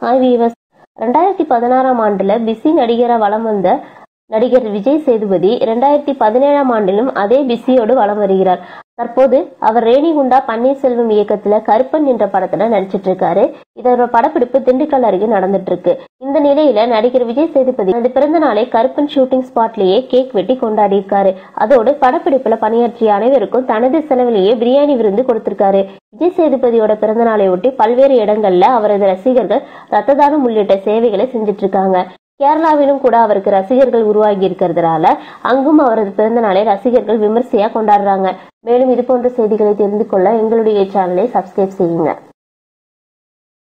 hi viewers ரெண்டாயிரத்தி பதினாறாம் ஆண்டுல பிஸி நடிகரா வலம் வந்த நடிகர் விஜய் சேதுபதி ரெண்டாயிரத்தி பதினேழாம் ஆண்டிலும் அதே பிஸியோடு வலம் வருகிறார் தற்போது அவர் ரேணிகுண்டா பன்னீர்செல்வம் இயக்கத்துல கருப்பன் என்ற படத்துல நடிச்சிட்டு இருக்காரு இதோட படப்பிடிப்பு திண்டுக்கல் அருகே நடந்துட்டு இருக்கு இந்த நிலையில நடிகர் விஜய் சேதுபதி தனது பிறந்த நாளை கருப்பன் ஷூட்டிங் ஸ்பாட்லயே கேக் வெட்டி கொண்டாடி இருக்காரு அதோடு படப்பிடிப்புல பணியாற்றிய அனைவருக்கும் தனது செலவிலேயே பிரியாணி விருந்து கொடுத்திருக்காரு விஜய் சேதுபதியோட பிறந்த நாளை ஒட்டி பல்வேறு இடங்கள்ல அவரது ரசிகர்கள் ரத்த தானம் உள்ளிட்ட சேவைகளை செஞ்சுட்டு இருக்காங்க கேரளாவிலும் கூட அவருக்கு ரசிகர்கள் உருவாகி இருக்கிறதுனால அங்கும் அவரது பிறந்த நாளை ரசிகர்கள் விமர்சையா கொண்டாடுறாங்க மேலும் இது போன்ற செய்திகளை தெரிந்து கொள்ள எங்களுடைய சேனலை சப்ஸ்கிரைப் செய்யுங்க